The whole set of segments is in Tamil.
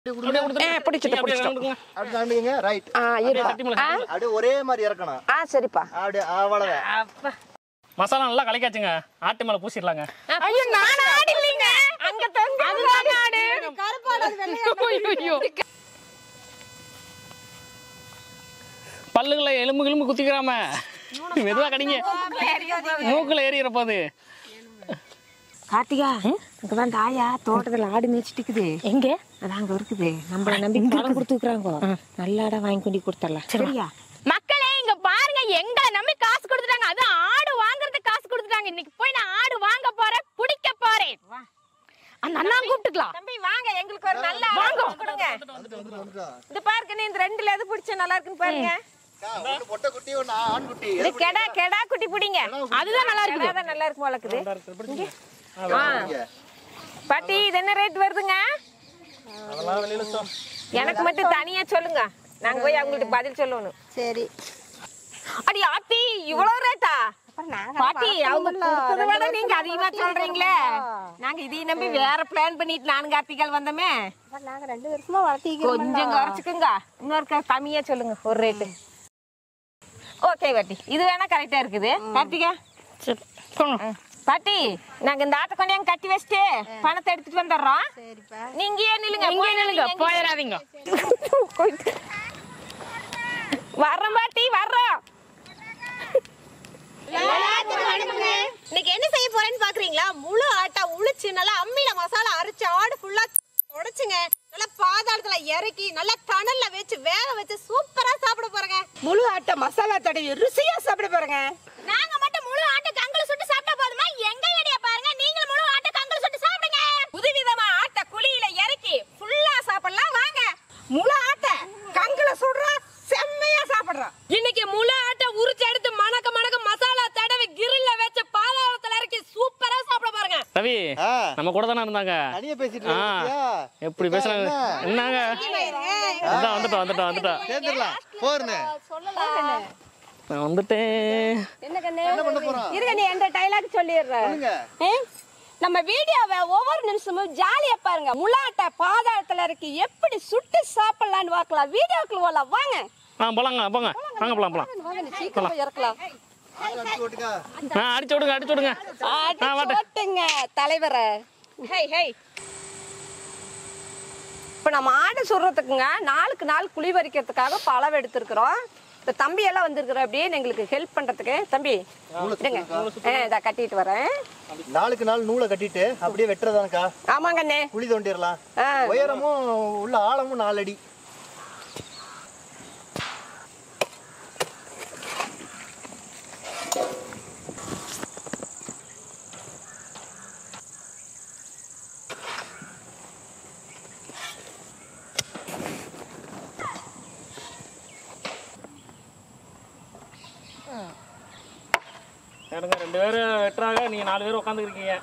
அப்படியே கொடுத்துட்டு- ஆ, பிடிச்சிட்டு, நீங்க அப்படியே பிடிச்சிட்டு. கொடுங்க. அப்படி தாண்டுங்க ரைட் ஆ இருப்பா தட்டி மேல ஆ அப்படியே ஒரே மாதிரி இறக்கணும் ஆ சரிப்பா அப்படியே அவ்வளவுதான் மசாலா நல்லா கலக்காச்சுங்க ஆட்டு மேல பூசிடலாங்க ஐயோ நான் ஆடு இல்லைங்க அங்க தொங்க அதுதான் ஆடு ஐயோ பல்லுகளை எலும்பு எலும்பு குத்திக்கிறாம மெதுவா கடிங்க மூக்குல ஏறிற போது கார்த்திகா இங்க வந்து ஆயா தோட்டத்துல ஆடு மேய்ச்சிட்டு இருக்குது எங்க அது அங்க இருக்குது நம்மள நம்பி பணம் கொடுத்துக்கிறாங்க நல்ல ஆடா வாங்கி கொண்டு கொடுத்துடலாம் சரியா மக்களே இங்க பாருங்க எங்களை நம்பி காசு கொடுத்துட்டாங்க அது ஆடு வாங்குறதுக்கு காசு கொடுத்துட்டாங்க இன்னைக்கு போய் நான் ஆடு வாங்க போறேன் பிடிக்க போறேன் அந்த அண்ணா கூப்பிட்டுக்கலாம் தம்பி வாங்க எங்களுக்கு ஒரு நல்ல வாங்க. கொடுங்க வந்துட்டு வந்துட்டு வந்துட்டோம் இந்த பாருங்க நீ இந்த ரெண்டுல எது பிடிச்ச நல்லா இருக்குன்னு பாருங்க அக்கா, ஒண்ணு பொட்டை குட்டி ஒண்ணு ஆண் குட்டி இது கெடா கெடா குட்டி பிடிங்க அதுதான் நல்லா இருக்குது அதான் நல்லா இருக்கும் வளர்க்குது இங்க. பாட்டி இது என்ன ரேட் வருதுங்க அதெல்லாம் வெளியில சொ- எனக்கு மட்டும் தனியா சொல்லுங்க நாங்க போய் அவங்கள்ட்ட பதில் சொல்லணும் சரி அடி ஆத்தி இவ்வளவு ரேட்டா பாட்டி அவங்க கொடுத்ததை விட நீங்க அதிகமா சொல்றீங்களே நாங்க இதையும் நம்பி வேற பிளான் பண்ணிட்டு நானுங்க கார்த்திகால் வந்தோமே நாங்க ரெண்டு வருஷமா வளர்த்திக்கிறோம் கொஞ்சம் குறைச்சுக்குங்க இன்னொரு க- கம்மியா சொல்லுங்க ஒரு ரேட்டு ஓகே பாட்டி இது வேணா கரெக்டா இருக்குது கார்த்திகா சரி போங்க. ம். பாட்டி நாங்க இந்த ஆட்டை கொண்டு கட்டி வச்சுட்டு பணத்தை எடுத்துட்டு வந்துடுறோம் சரிப்பா நீங்க ஏன் நில்லுங்க இங்கே போய் நில்லுங்க நில்லுங்க. போயிடாதீங்க வர்றோம் பாட்டி வர்றோம் இன்னைக்கு என்ன செய்ய போறேன்னு பாக்குறீங்களா முழு ஆட்டா உளிச்சு நல்லா அம்மியில மசாலா அரைச்சு ஆடு ஃபுல்லா உடைச்சுங்க நல்லா பாதாளத்துல இறக்கி நல்லா தணல்ல வச்சு வேக வச்சு சூப்பரா சாப்பிட போறேங்க முழு ஆட்டை மசாலா தடவி ருசியா சாப்பிட போறேங்க நாங்க மட்டும் முழு ஆட்டை கங்கல சுட்டு சாப்பிட்டா போதுமா எங்க ஐடியா பாருங்க நீங்களும் முழு ஆட்டை கங்கல சுட்டு சாப்பிடுங்க புதுவிதமா ஆட்டை குழியில இறக்கி ஃபுல்லா சாப்பிடலாம் வாங்க முழு ஆட்டை கங்குல சுடுறோம் செம்மையா சாப்பிடுறோம் இன்னைக்கு முழு ஆட்டை உரிச்சு எடுத்து மணக்க மணக்க மசாலா தடவி கிரில்ல வச்சு பாதாளத்துல இறக்கி சூப்பரா சாப்பிட பாருங்க ரவி ஆ, நம்ம கூட தானே இருந்தாங்க தனியா பேசிட்டு ஆ. இருக்கியா? எப்படி பேசுறாங்க என்னங்க அதான் வந்துட்டோம் வந்துட்டோம் வந்துட்டோம் சேர்ந்துடலாம் போருன்னு நான் வந்துட்டேன் என்ன பண்ண போறோம் இருங்க நீ எந்த டைலாக் சொல்லிடுற சொல்லுங்க நம்ம வீடியோவை ஒவ்வொரு நிமிஷமும் ஜாலியா பாருங்க முளாட்டை பாதாளத்துல இருக்கு எப்படி சுட்டு சாப்பிடலாம்னு பார்க்கலாம் வீடியோக்குள்ள போலாம் வாங்க ஆ போலாங்க போங்க வாங்க போலாம் போலாம் வாங்க நீ சீக்கிரமா இறக்கலாம் அடிச்சு ஓட்டுக்கா. ஆ அடிச்சு விடுங்க அடிச்சு விடுங்க ஆ வாட்டேன் ஓட்டுங்க தலைவரை ஹேய் ஹேய் இப்போ நம்ம ஆடு சுடுறதுக்குங்க நாளுக்கு நாள் குழி பறிக்கிறதுக்காக பழம் எடுத்துருக்குறோம் இப்போ தம்பி எல்லாம் வந்திருக்கிறோம் அப்படியே எங்களுக்கு ஹெல்ப் பண்றதுக்கு தம்பி இருங்க ஆ இதை கட்டிட்டு வரேன் நாளுக்கு நாள் நூலை கட்டிட்டு அப்படியே வெட்டுறதானக்கா ஆமாங்க அண்ணே குழி தோண்டிடலாம் ஆ உயரமும் உள்ள ஆழமும் நாலு அடி இருங்க ரெண்டு பேரும் வெட்டுறாங்க நீங்க நாலு பேர் உட்காந்துருக்கீங்க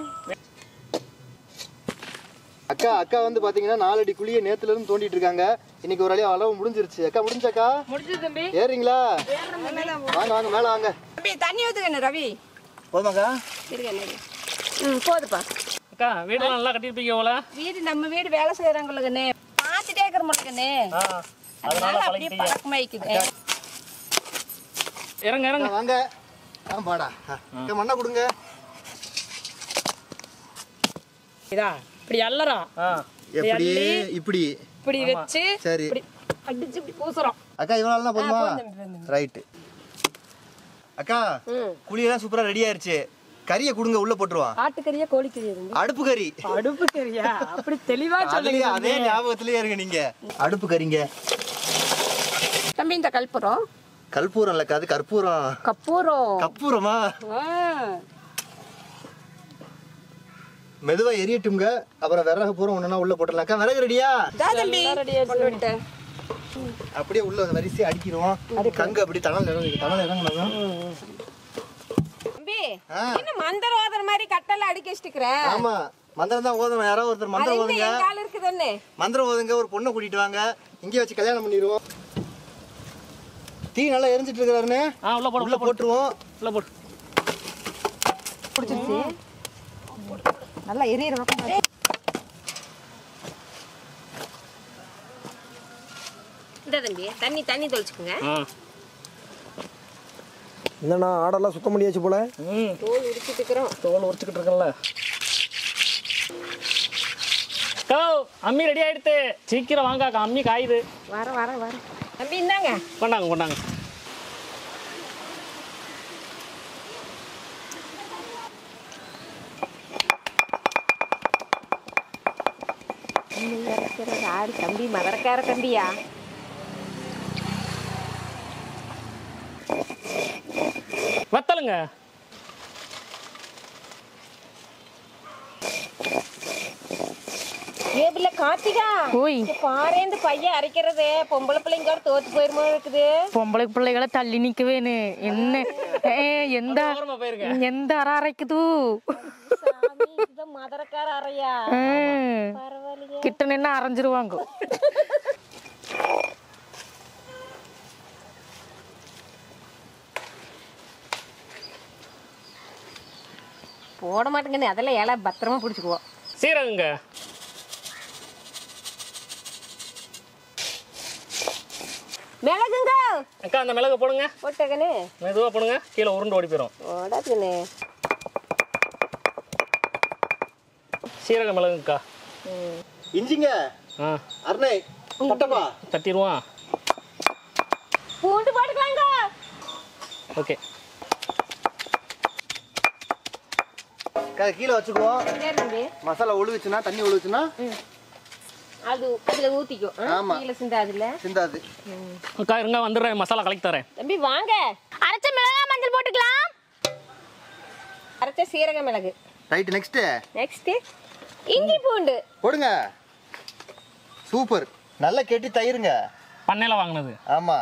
அக்கா அக்கா வந்து பாத்தீங்கன்னா நாலு அடி குழியை நேத்துல இருந்து தோண்டிட்டு இருக்காங்க இன்னைக்கு ஒரு வழியா அளவு முடிஞ்சிருச்சு அக்கா முடிஞ்சாக்கா முடிஞ்சு தம்பி ஏறீங்களா வாங்க வாங்க மேல வாங்க தம்பி தண்ணி ஊத்துக்கண்ணு ரவி போதுமாக்கா ம் போதுப்பா அக்கா வீடெல்லாம் நல்லா கட்டியிருப்பீங்க போல வீடு நம்ம வீடு வேலை செய்யறவங்களுக்குண்ணே பார்த்துட்டே இருக்கிற மாட்டேங்கண்ணே ஆ அதனால அதனால அப்படியே பழகிட்டீங்க பழக்கமாயிக்குது இறங்க இறங்க அக்கா, வாங்க ஆ பாடா ஆ, அக்கா மண்ணை கொடுங்க இதா இப்படி அல்லறோம் ஆ எப்படி இப்படி இப்படி வச்சு சரி அடிச்சு இப்படி பூசுறோம் அக்கா இவ்வளோ போதுமா ரைட்டு அக்கா குழியெல்லாம் சூப்பரா ரெடி ஆயிருச்சு கறியை கொடுங்க உள்ள போட்டுருவான் ஆட்டுக்கறியா கோழிக்கறியா அடுப்பு கறி அடுப்பு கறியா அப்படி தெளிவா அதுலயே அதே ஞாபகத்திலேயே இருங்க நீங்க அடுப்பு கறிங்க தம்பி இந்த கல்புரம் கற்பூரம் இல்லக்கா அது கற்பூரம் கப்பூரம் கற்பூரமா ஆ. மெதுவா எரியட்டுங்க அப்புறம் விறகு பூரம் ஒண்ணுனா உள்ள போட்டுடலாம்க்கா விறகு ரெடியா இதா தம்பி கொண்டு விட்டேன் அப்படியே உள்ள வரிசையா அடிக்கிறோம் கங்கு அப்படி தணல் இறங்கு தணல் இறங்கணும் தம்பி ஆ. என்ன மந்தர் ஓதுற மாதிரி கட்டெல்லாம் அடிக்க வச்சுக்கிற ஆமா மந்திரம் தான் ஓதணும் யாராவது ஒருத்தர் மந்திரம் அது ஓதுங்க எங்க ஆள் இருக்குதுன்னு மந்திரம் ஓதுங்க ஒரு பொண்ணை கூட்டிட்டு வாங்க இங்கேயே வச்சு கல்யாணம் பண்ணிடுவோம் தீ நல்லா எரிஞ்சிட்டு இருக்கிறாருன்னு ஆ உள்ள போடு உள்ள போட்டுருவோம் உள்ள போடு நல்லா எரியற பக்கம் இந்த தம்பி தண்ணி தண்ணி தொளிச்சுக்குங்க ஆ என்னண்ணா ஆடெல்லாம் சுத்தம் பண்ணியாச்சு போல ம் தோல் உரிச்சிட்டு இருக்கிறோம் தோல் உரிச்சுக்கிட்டு இருக்கேன்ல கோ அம்மி ரெடி ஆயிடுத்து சீக்கிரம் வாங்க அக்கா, அம்மி காயுது வர வர வர தம்பி இந்தாங்க கொண்டாங்க கொண்டாங்க ஆடு தம்பி மதரக்கார தம்பியா வத்தலுங்க ஏ பிள்ளை கார்த்திகா ஓய் இங்க பாரு இந்த பையன் அரைக்கிறதே பொம்பளை பிள்ளைங்க தோத்து போயிருமோ இருக்குது பொம்பளை பிள்ளைகளை தள்ளி நிக்கவேனு என்ன ஏ, எந்த ஓரமா போயிருங்க எந்த அற அரைக்குது சாமி இதுதான் மதரக்கார அறையா ம். பரவாயில்லையே கிட்ட நின்று அரைஞ்சிருவாங்க போட மாட்டேங்கன்னு அதெல்லாம் இலை பத்திரமா பிடிச்சிக்குவோம் சீரகங்க மிளகுங்க அக்கா அந்த மிளகு போடுங்க போட்டகனே மெதுவாக போடுங்க கீழே உருண்டு ஓடி போயிடும் போடாதுன்னு சீரக மிளகுங்கக்கா இஞ்சிங்க ஆ அருணை தட்டப்பா தட்டிடுவான் பூண்டு போட்டுக்கலாங்க ஓகே அக்கா, கீழே வச்சுக்குவோம் சரி தம்பி மசாலா ஒழுகுச்சுன்னா தண்ணி ஒழுகுச்சுன்னா அது அதுல ஊத்திக்கும் ஆ? ஆமா. கீழே சிந்தாதுல சிந்தாது அக்கா இருங்க வந்துடுறேன் மசாலா கலக்கி தரேன் தம்பி வாங்க அரைச்ச மிளகா மஞ்சள் போட்டுக்கலாம் அரைச்ச சீரக மிளகு ரைட் நெக்ஸ்ட் நெக்ஸ்ட் இஞ்சி பூண்டு போடுங்க சூப்பர் நல்லா கெட்டி தயிருங்க பண்ணையில் வாங்கினது ஆமா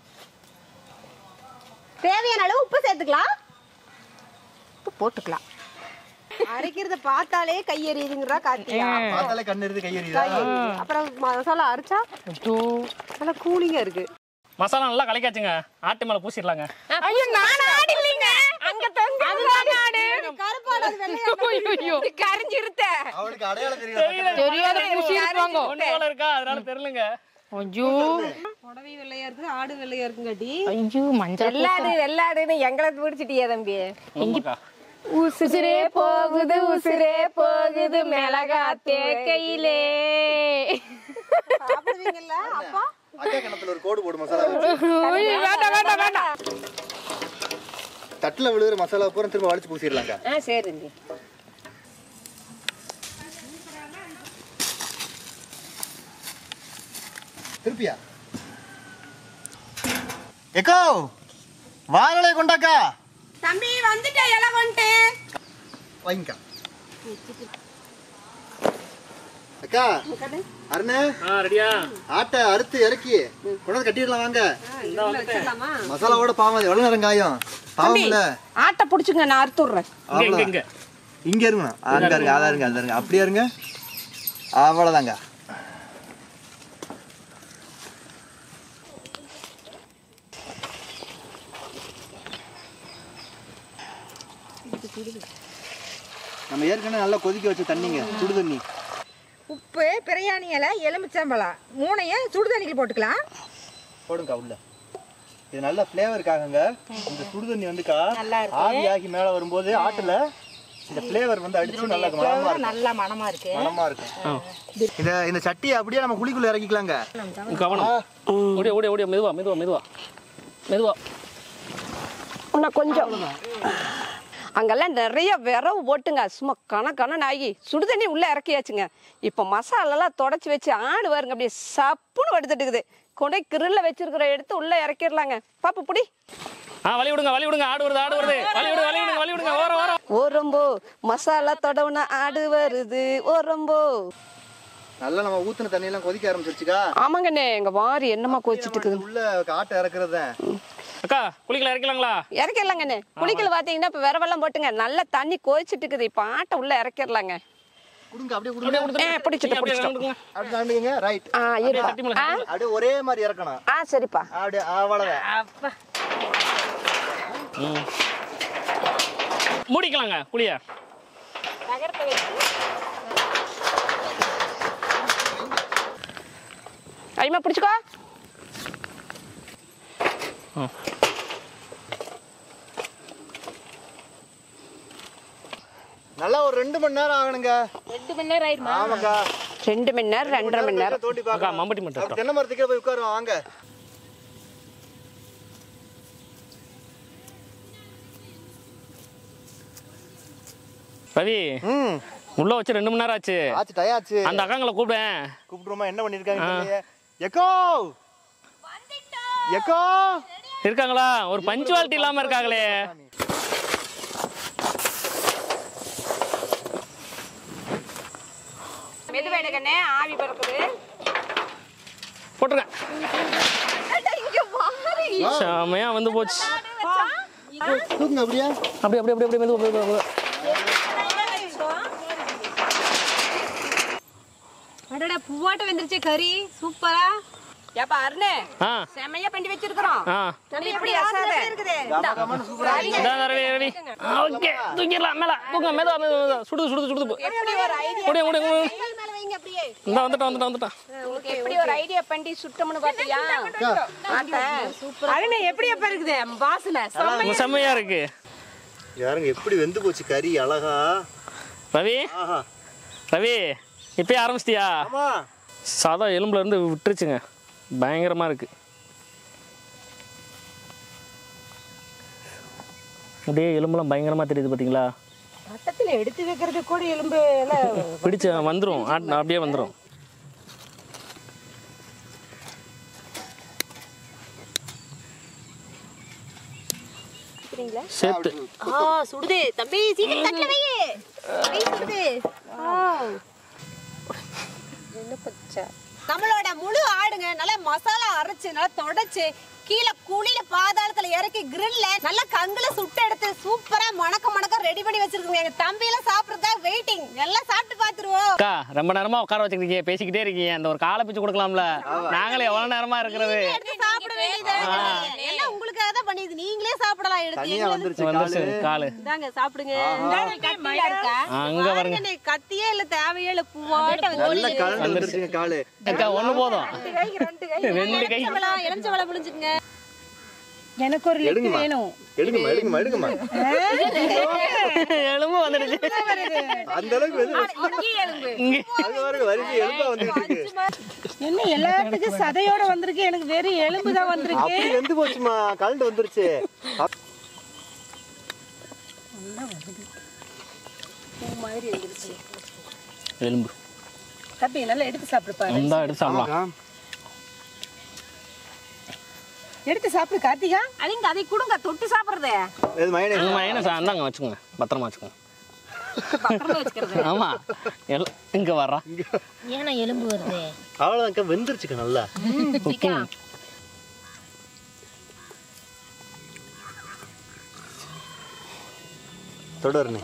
தேவையான அளவு உப்பு சேர்த்துக்கலாம் உப்பு போட்டுக்கலாம் அரைக்கிறத பார்த்தாலே கையெறியுதுங்கிறா கார்த்திகா பார்த்தாலே கண்ணு இருந்து கையெறியுதா அப்புறம் மசாலா அரைச்சா ஐயோ நல்லா கூலிங்கா இருக்கு மசாலா நல்லா கலக்காச்சுங்க ஆட்டு மேலே பூசிடலாங்க ஐயோ நான் ஆடு இல்லைங்க அங்க தொங்க அதுதான் ஆடு கருப்பாடு ஐயோ கரைஞ்சிருத்த அவளுக்கு அடையாளம் தெரியும் தெரியாத பூசி இருப்பாங்க ஒன்று போல இருக்கா அதனால தெரியலங்க ஐயோ புடவை வெள்ளையா இருக்கு ஆடு வெள்ளையா இருக்குங்காட்டி ஐயோ மஞ்சள் வெள்ளாடு வெள்ளாடுன்னு எங்களை பிடிச்சிட்டியா தம்பி ஆமாக்கா உசுரே போகுது உசுரே போகுது மிளகா தேக்கையிலே சாப்பிடுவீங்கல்ல அப்பா அக்கா கிணத்துல ஒரு கோடு போடு மசாலா வச்சு. வேண்டாம் வேண்டாம் வேண்டாம் தட்டுல விழுகிற மசாலா பூரா திரும்ப வலிச்சு பூசிடலாங்க ஆ சரி தம்பி திருப்பியா எக்கோ வாழலை கொண்டாக்கா தம்பி வந்துட்டேன் இலை கொண்டு வாங்கிக்கா அக்கா அருணே ஆ ரெடியா ஆட்டை அறுத்து இறக்கி கொண்டாந்து கட்டிடலாம் வாங்க இந்த வந்துட்டேன் மசாலாவோட பாவம் அது எவ்வளவு நேரம் காயும் பாவம் இல்ல ஆட்டை பிடிச்சுங்க நான் அறுத்து விடுறேன் இங்க இங்க இங்க இங்க இருங்க அங்க இருங்க அதான் இருங்க அதான் இருங்க அப்படியே இருங்க அவ்வளவுதாங்க நம்ம ஏற்கனவே நல்லா கொதிக்க வச்ச தண்ணிங்க சுடு தண்ணி உப்பு பிரியாணி இலை எலுமிச்சம்பழம் மூணையும் சுடு தண்ணிக்கு போட்டுக்கலாம் போடுங்க உள்ள இது நல்ல ஃப்ளேவருக்காகங்க இந்த சுடு தண்ணி வந்துக்கா ஆவி ஆகி மேல வரும்போது ஆட்டுல இந்த ஃப்ளேவர் வந்து அடிச்சு நல்லா மனமா இருக்கும் நல்லா மனமா இருக்கு மனமா இருக்கும் இந்த இந்த சட்டியை அப்படியே நம்ம குழிக்குள்ள இறக்கிக்கலாங்க கவனம் ஓடியா ஓடியா ஓடியா மெதுவா மெதுவா மெதுவா மெதுவா இன்னும் கொஞ்சம் அங்கெல்லாம் நிறைய விரவு போட்டுங்க சும்மா கணக்கான நாயகி சுடுதண்ணி உள்ள இறக்கியாச்சுங்க இப்போ மசாலாலாம் தொடச்சி வச்சு ஆடு வருங்க அப்படியே சப்புன்னு எடுத்துட்டுக்குது கொண்டே கிரில்ல வச்சிருக்கிற எடுத்து உள்ள இறக்கிடலாங்க பாப்பு புடி ஆ வலி விடுங்க வலி விடுங்க ஆடு வருது ஆடு வருது வலி விடுங்க வலி விடுங்க வலி விடுங்க ஓரம் ஓரம் ஓரம்போ மசாலா தொடவுன ஆடு வருது ஓரம்போ நல்லா நம்ம ஊத்துன தண்ணி எல்லாம் கொதிக்க ஆரம்பிச்சிருச்சுக்கா ஆமாங்கண்ணே எங்க வாரி என்னமா கொதிச்சிட்டு இருக்குது உள்ள ஆட்டை இறக்குறது அக்கா குளிக்கல இறக்கலாங்களா இறக்கிடலாங்கண்ணே குளிக்கல பாத்தீங்கன்னா இப்ப விரவெல்லாம் போட்டுங்க நல்லா தண்ணி கொதிச்சிட்டு இருக்குது இப்ப ஆட்டை உள்ள இறக்கிடலாங்க கொடுங்க அப்படியே கொடுங்க ஏ பிடிச்சிட்டு பிடிச்சிட்டோம் அப்படி தாண்டுங்க ரைட் ஆ இருப்பா தட்டி மேல ஆ அப்படியே ஒரே மாதிரி இறக்கணும் ஆ சரிப்பா அப்படியே அவ்வளவுதான் ம். மூடிக்கலாங்க குளிய ஐமா பிடிச்சிக்கோ ம். நல்லா ஒரு ரெண்டு மணி நேரம் ஆகணுங்க ரெண்டு மணி நேரம் ஆயிருமா ஆமாக்கா ரெண்டு மணி நேரம் ரெண்டரை மணி நேரம் தோண்டி அக்கா பார்க்கலாம் மம்பட்டி மட்டும் அப்ப இருக்கா தென்னை மரத்துக்கே போய் உட்காருவோம் வாங்க ரவி ம் உள்ள வச்சு ரெண்டு மணி நேரம் ஆச்சு ஆச்சு டயாச்சு அந்த அக்காங்களை கூப்பிடேன் கூப்பிடுறோமா என்ன பண்ணிருக்காங்க தெரியலையே. எக்கோ எக்கோ இருக்காங்களா ஒரு பஞ்சுவாலிட்டி இல்லாம இருக்காங்களே மெதுவேடு கண்ணே ஆவி பறக்குது போட்டுருக்கேன் செமையா வந்து போச்சு தூக்குங்க அப்படியா அப்படி அப்படி அப்படி அப்படி மெதுவா, மெதுவா, மெதுவா. அடடா பூவாட்ட வந்துருச்சு கறி சூப்பரா ஏப்பா அருணே ஆ செமையா பண்ணி வச்சிருக்கிறோம் ஆ நம்ம எப்படி அசாத இருக்குது இதான் ரவி ரவி ஓகே தூக்கிடலாம் மேல தூங்க மெதுவா மெதுவா மெதுவா. சுடுது சுடுது சுடுது முடியும் முடியும் முடியும் மேல வைங்க அப்படியே இந்த வந்துட்டான் வந்துட்டான் வந்துட்டான் உங்களுக்கு எப்படி ஒரு ஐடியா பண்ணி சுட்டோம்னு பாத்தியா அருணே எப்படி எப்ப இருக்குது வாசனை உங்க செம்மையா இருக்கு யாருங்க எப்படி வெந்து போச்சு கறி அழகா ரவி ஆஹா ரவி இப்பயே ஆரம்பிச்சிட்டியா ஆமா சாதா எலும்புல இருந்து விட்டுருச்சுங்க பயங்கரமா இருக்கு அப்படியே எலும்புலாம் பயங்கரமா தெரியுது பாத்தீங்களா ரத்தத்துல எடுத்து வைக்கிறது கூட எலும்பு எல்லாம் பிடிச்சு வந்துரும் ஆட்- அப்படியே வந்துரும் சேர்த்து ஆ சுடுது தம்பி சீக்கிரம் தட்டல வை கை சுடுது நம்மளோட முழு ஆடுங்க நல்லா மசாலா அரைச்சு நல்லா தொடச்சு கீழே குழியில பாதாளத்துல இறக்கி கிரில்ல நல்லா கங்குல சுட்டு எடுத்து சூப்பரா மணக்க மணக்க ரெடி பண்ணி வச்சிருக்கோங்க எங்க தம்பி எல்லாம் சாப்பிடுறதா வெயிட்டிங் எல்லாம் சாப்பிட்டு பாத்துருவோம் அக்கா ரொம்ப நேரமா உட்கார வச்சுருக்கீங்க பேசிக்கிட்டே இருக்கீங்க அந்த ஒரு காலை பிச்சு கொடுக்கலாம்ல நாங்களே எவ்வளவு நேரமா இருக்கிறது எடுத்து சாப்பிட வேண்டியது எல்லாம் உங்களுக்காக தான் பண்ணிது நீங்களே சாப்பிடலாம் எடுத்து தனியா எங்களுக்கு வந்துருச்சு வந்துருச்சு காலு காலு இந்தாங்க சாப்பிடுங்க கத்தியா இருக்கா அங்க பாருங்க பாருங்க, கத்தியே இல்ல தேவையே இல்ல பூவாட்ட வந்து நல்ல கலந்து வந்துருச்சுங்க காலு அக்கா ஒண்ணு போதும் ரெண்டு கை எலுமிச்சம்பழம் எலுமிச்சம்பழம் புளிஞ்சுக்குங்க எனக்கு ஒரு லிட்டு எடுங்கம்மா வேணும் எடுங்கம்மா எடுங்கம்மா எடுங்கம்மா எலும்பு வந்துடுச்சு அந்த அளவுக்கு வெந்து இங்க அது பாருங்க வரிசை எலும்பா வந்துட்டு இருக்கு என்ன எல்லாத்துக்கும் சதையோட வந்திருக்கு எனக்கு வெறும் எலும்பு தான் வந்திருக்கு அப்படி வெந்து போச்சுமா கலண்டு வந்துருச்சு அப்- எலும்பு தம்பி நல்லா எடுத்து சாப்பிடுப்பா இந்தா எடுத்து சாப்பிடலாம் ஆமாக்கா. எடுத்து சாப்பிடு கார்த்திகா அடிங்க அதை கொடுங்க தொட்டு சாப்பிடுறதே இது மைனஸ் உங்க மைனஸ் இந்தாங்க வச்சுக்கோங்க பத்திரமா வச்சுக்கோங்க ஆமா எல் இங்க வர்றா ஏன்னா எலும்பு வருது அவ்வளோதான்க்கா வெந்துருச்சுக்கா நல்லா குக்கிங் தொடர்னு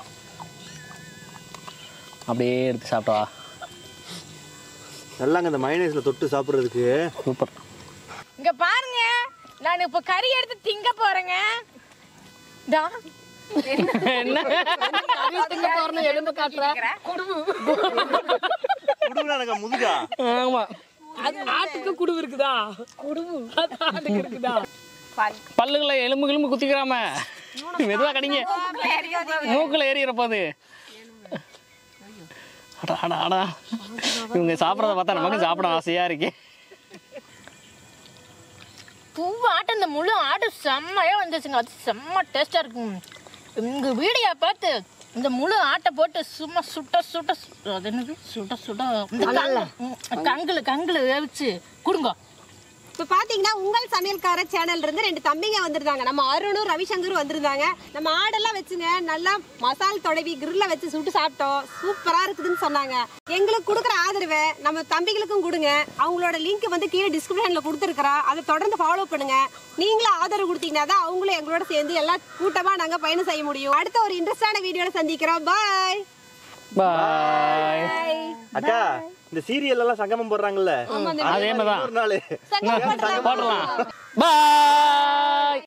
அப்படியே எடுத்து சாப்பிட்டா நல்லாங்க இந்த மைனஸ்ல தொட்டு சாப்பிடுறதுக்கு சூப்பர் இங்க பாருங்க நான் இப்ப கறி எடுத்து திங்க போறேங்க டா என்ன திங்க போறேன்னு எலும்பு காட்டுறேன் குடுக்குறானுங்க முதுகா ஆமா ஆட்டுக்கு குடுவு இருக்குதா குடுவு ஆட்டுக்கு இருக்குதா பல்லுகளை எலும்பு கிளும்பு குத்திக்கிறாம மெதுவா கடிங்க மூக்குல ஏறிற போது அடா அடா அடா இவங்க சாப்பிட்றத பார்த்தா நமக்கு சாப்பிட ஆசையா இருக்கு பூவு ஆட்டு இந்த முழு ஆடு செம்மையா வந்துச்சுங்க அது செம்ம டேஸ்டா இருக்குங்க உங்க வீடியோ பார்த்து இந்த முழு ஆட்டை போட்டு சும்மா சுட்ட சுட்ட சு- அது என்னது சுட்ட சுட்ட இந்த கங்கு- ம், கங்குல கங்குல வேவிச்சு கொடுங்க இப்ப பாத்தீங்கன்னா உங்கள் சமையல்கார சேனல்ல இருந்து ரெண்டு தம்பிங்க வந்திருந்தாங்க நம்ம அருணும் ரவிசங்கரும் வந்திருந்தாங்க நம்ம ஆடெல்லாம் வச்சுங்க நல்லா மசால் தொடவி கிரில்ல வச்சு சுட்டு சாப்பிட்டோம் சூப்பரா இருக்குதுன்னு சொன்னாங்க எங்களுக்கு கொடுக்குற ஆதரவை நம்ம தம்பிகளுக்கும் கொடுங்க அவங்களோட லிங்க் வந்து கீழே டிஸ்கிரிப்ஷன்ல கொடுத்துருக்கறோம் அதை தொடர்ந்து ஃபாலோ பண்ணுங்க நீங்களும் ஆதரவு கொடுத்தீங்கன்னா தான் அவங்களும் எங்களோட சேர்ந்து எல்லாம் கூட்டமா நாங்க பயணம் செய்ய முடியும் அடுத்த ஒரு இன்ட்ரெஸ்டான வீடியோல சந்திக்கிறோம் பாய் பாய் அக்கா இந்த சீரியல் எல்லாம் சங்கமம் போடுறாங்கல்ல அதே மாதிரி தான் ஒரு நாள் போடலாம் பாய்